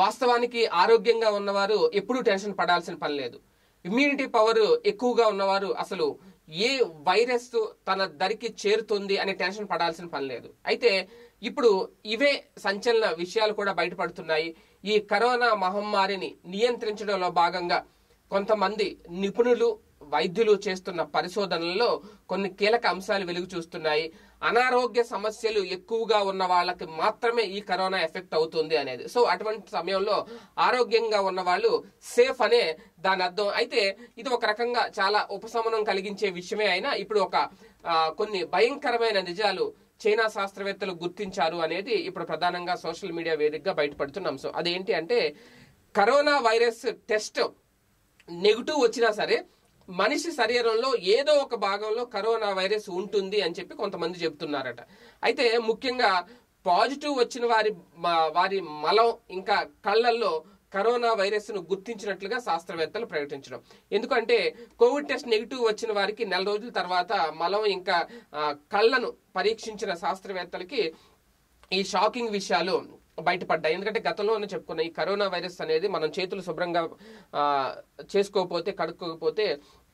వాస్తవానికి ఆరోగ్యంగా ఉన్నవారు ఎప్పుడూ టెన్షన్ పడాల్సిన పని లేదు ఇమ్యూనిటీ పవర్ ఎక్కువగా ఉన్నవారు అసలు ఏ వైరస్ తన దరికి చేరుతుంది అనే టెన్షన్ పడాల్సిన పని లేదు అయితే ఇప్పుడు ఇవే సంచలన విషయాలు కూడా బయటపడుతున్నాయి ఈ కరోనా మహమ్మారిని నియంత్రించడంలో భాగంగా కొంతమంది నిపుణులు వైద్యులు చేస్తున్న పరిశోధనల్లో కొన్ని కీలక అంశాలు వెలుగు చూస్తున్నాయి అనారోగ్య సమస్యలు ఎక్కువగా ఉన్న వాళ్ళకి మాత్రమే ఈ కరోనా ఎఫెక్ట్ అవుతుంది అనేది సో అటువంటి సమయంలో ఆరోగ్యంగా ఉన్న వాళ్ళు సేఫ్ అనే దాని అర్థం అయితే ఇది ఒక రకంగా చాలా ఉపశమనం కలిగించే విషయమే అయినా ఇప్పుడు ఒక ఆ, కొన్ని భయంకరమైన నిజాలు చైనా శాస్త్రవేత్తలు గుర్తించారు అనేది ఇప్పుడు ప్రధానంగా సోషల్ మీడియా వేదికగా బయటపడుతున్న అంశం అదేంటి అంటే కరోనా వైరస్ టెస్ట్ నెగిటివ్ వచ్చినా సరే మనిషి శరీరంలో ఏదో ఒక భాగంలో కరోనా వైరస్ ఉంటుంది అని చెప్పి కొంతమంది చెప్తున్నారట అయితే ముఖ్యంగా పాజిటివ్ వచ్చిన వారి మ- వారి మలం ఇంకా కళ్ళల్లో కరోనా వైరస్ ను గుర్తించినట్లుగా శాస్త్రవేత్తలు ప్రకటించడం ఎందుకంటే కోవిడ్ టెస్ట్ నెగిటివ్ వచ్చిన వారికి నెల రోజుల తర్వాత మలం ఇంకా ఆ, కళ్ళను పరీక్షించిన శాస్త్రవేత్తలకి ఈ షాకింగ్ విషయాలు బయటపడ్డాయి ఎందుకంటే గతంలోనే చెప్పుకున్న ఈ కరోనా వైరస్ అనేది మనం చేతులు శుభ్రంగా ఆ, చేసుకోకపోతే కడుక్కోకపోతే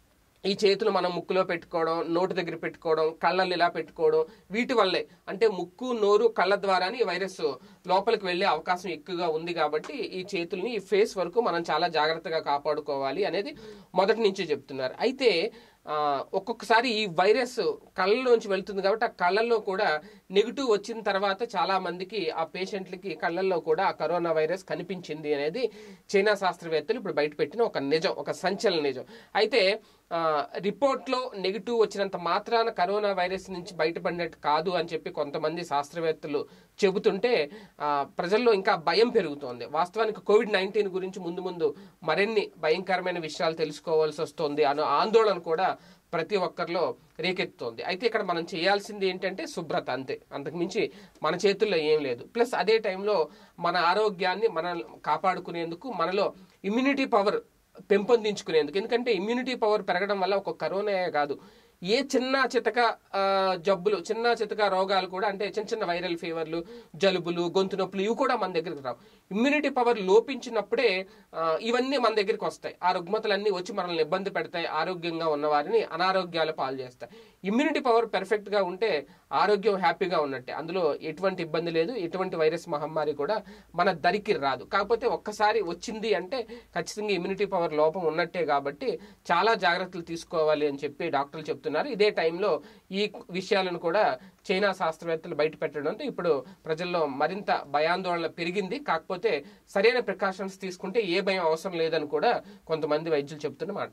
ఈ చేతులు మనం ముక్కులో పెట్టుకోవడం నోటి దగ్గర పెట్టుకోవడం కళ్ళల్లో ఇలా పెట్టుకోవడం వీటి వల్లే అంటే ముక్కు నోరు కళ్ళ ద్వారానే ఈ వైరస్ లోపలికి వెళ్ళే అవకాశం ఎక్కువగా ఉంది కాబట్టి ఈ చేతుల్ని ఈ ఫేస్ వరకు మనం చాలా జాగ్రత్తగా కాపాడుకోవాలి అనేది మొదటి నుంచి చెప్తున్నారు అయితే ఆ, ఒక్కొక్కసారి ఈ వైరస్ కళ్ళలోంచి వెళ్తుంది కాబట్టి ఆ కళ్ళల్లో కూడా నెగిటివ్ వచ్చిన తర్వాత చాలా మందికి ఆ పేషెంట్లకి కళ్ళల్లో కూడా ఆ కరోనా వైరస్ కనిపించింది అనేది చైనా శాస్త్రవేత్తలు ఇప్పుడు బయటపెట్టిన ఒక నిజం ఒక సంచలన నిజం అయితే ఆ, రిపోర్ట్లో నెగిటివ్ వచ్చినంత మాత్రాన కరోనా వైరస్ నుంచి బయటపడినట్టు కాదు అని చెప్పి కొంతమంది శాస్త్రవేత్తలు చెబుతుంటే ఆ, ప్రజల్లో ఇంకా భయం పెరుగుతోంది వాస్తవానికి కోవిడ్ నైన్టీన్ గురించి ముందు ముందు మరిన్ని భయంకరమైన విషయాలు తెలుసుకోవాల్సి వస్తుంది అనే ఆందోళన కూడా ప్రతి ఒక్కరిలో రేకెత్తుతోంది అయితే ఇక్కడ మనం చేయాల్సింది ఏంటంటే శుభ్రత అంతే అంతకుమించి మన చేతుల్లో ఏం లేదు ప్లస్ అదే టైంలో మన ఆరోగ్యాన్ని మనం కాపాడుకునేందుకు మనలో ఇమ్యూనిటీ పవర్ పెంపొందించుకునేందుకు ఎందుకంటే ఇమ్యూనిటీ పవర్ పెరగడం వల్ల ఒక కరోనా కాదు ఏ చిన్న చితక ఆ, జబ్బులు చిన్న చితక రోగాలు కూడా అంటే చిన్న చిన్న వైరల్ ఫీవర్లు జలుబులు గొంతు నొప్పులు ఇవి కూడా మన దగ్గరికి రావు ఇమ్యూనిటీ పవర్ లోపించినప్పుడే ఆ, ఇవన్నీ మన దగ్గరికి వస్తాయి ఆ రుగ్మతలన్నీ వచ్చి మనల్ని ఇబ్బంది పెడతాయి ఆరోగ్యంగా ఉన్న వారిని అనారోగ్యాల పాలు చేస్తాయి ఇమ్యూనిటీ పవర్ పెర్ఫెక్ట్ గా ఉంటే ఆరోగ్యం హ్యాపీగా ఉన్నట్టే అందులో ఎటువంటి ఇబ్బంది లేదు ఎటువంటి వైరస్ మహమ్మారి కూడా మన దరికి రాదు కాకపోతే ఒక్కసారి వచ్చింది అంటే ఖచ్చితంగా ఇమ్యూనిటీ పవర్ లోపం ఉన్నట్టే కాబట్టి చాలా జాగ్రత్తలు తీసుకోవాలి అని చెప్పి డాక్టర్లు చెప్తున్నారు ఇదే టైంలో ఈ విషయాలను కూడా చైనా శాస్త్రవేత్తలు బయట పెట్టడంతో ఇప్పుడు ప్రజల్లో మరింత భయాందోళన పెరిగింది కాకపోతే సరైన ప్రికాషన్స్ తీసుకుంటే ఏ భయం అవసరం లేదని కూడా కొంతమంది వైద్యులు చెప్తున్నమాట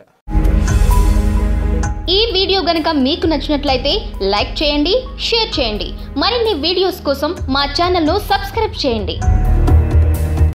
ఈ వీడియో గనుక మీకు నచ్చినట్లయితే లైక్ చేయండి షేర్ చేయండి మరిన్ని వీడియోస్ కోసం మా ఛానల్ను సబ్స్క్రైబ్ చేయండి